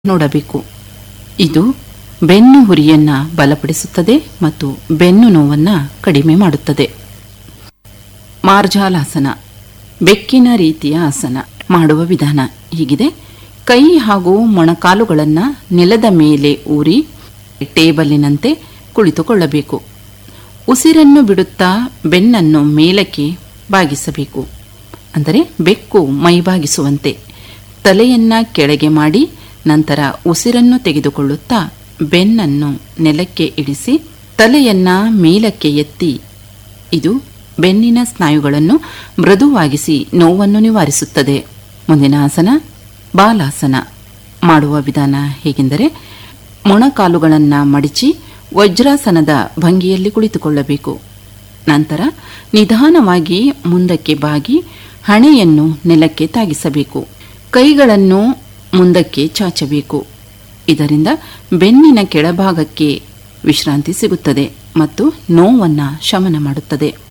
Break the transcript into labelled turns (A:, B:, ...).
A: ನೋಡಬೇಕು ಇದು ಬೆನ್ನು ಹುರಿಯನ್ನ ಬಲಪಡಿಸುತ್ತದೆ ಮತ್ತು ಬೆನ್ನು ನೋವನ್ನ ಕಡಿಮೆ ಮಾಡುತ್ತದೆ ಮಾರ್ಜಾಲಾಸನ ಬೆಕ್ಕಿನ ರೀತಿಯ ಆಸನ ಮಾಡುವ ವಿಧಾನ ಹೀಗಿದೆ ಕೈ ಹಾಗೂ ಮೊಣಕಾಲುಗಳನ್ನು ನೆಲದ ಮೇಲೆ ಊರಿ ಟೇಬಲಿನಂತೆ ಕುಳಿತುಕೊಳ್ಳಬೇಕು ಉಸಿರನ್ನು ಬಿಡುತ್ತಾ ಬೆನ್ನನ್ನು ಮೇಲಕ್ಕೆ ಬಾಗಿಸಬೇಕು ಅಂದರೆ ಬೆಕ್ಕು ಮೈಬಾಗಿಸುವಂತೆ ತಲೆಯನ್ನ ಕೆಳಗೆ ಮಾಡಿ ನಂತರ ಉಸಿರನ್ನು ತೆಗೆದುಕೊಳ್ಳುತ್ತಾ ಬೆನ್ನನ್ನು ನೆಲಕ್ಕೆ ಇಳಿಸಿ ತಲೆಯನ್ನ ಮೇಲಕ್ಕೆ ಎತ್ತಿ ಇದು ಬೆನ್ನಿನ ಸ್ನಾಯುಗಳನ್ನು ಮೃದುವಾಗಿಸಿ ನೋವನ್ನು ನಿವಾರಿಸುತ್ತದೆ ಮುಂದಿನ ಆಸನ ಬಾಲಾಸನ ಮಾಡುವ ವಿಧಾನ ಹೇಗೆಂದರೆ ಮೊಣಕಾಲುಗಳನ್ನು ಮಡಿಚಿ ವಜ್ರಾಸನದ ಭಂಗಿಯಲ್ಲಿ ಕುಳಿತುಕೊಳ್ಳಬೇಕು ನಂತರ ನಿಧಾನವಾಗಿ ಮುಂದಕ್ಕೆ ಬಾಗಿ ಹಣೆಯನ್ನು ನೆಲಕ್ಕೆ ತಾಗಿಸಬೇಕು ಕೈಗಳನ್ನು ಮುಂದಕ್ಕೆ ಚಾಚಬೇಕು ಇದರಿಂದ ಬೆನ್ನಿನ ಕೆಳಭಾಗಕ್ಕೆ ವಿಶ್ರಾಂತಿ ಸಿಗುತ್ತದೆ ಮತ್ತು ನೋವನ್ನು ಶಮನ ಮಾಡುತ್ತದೆ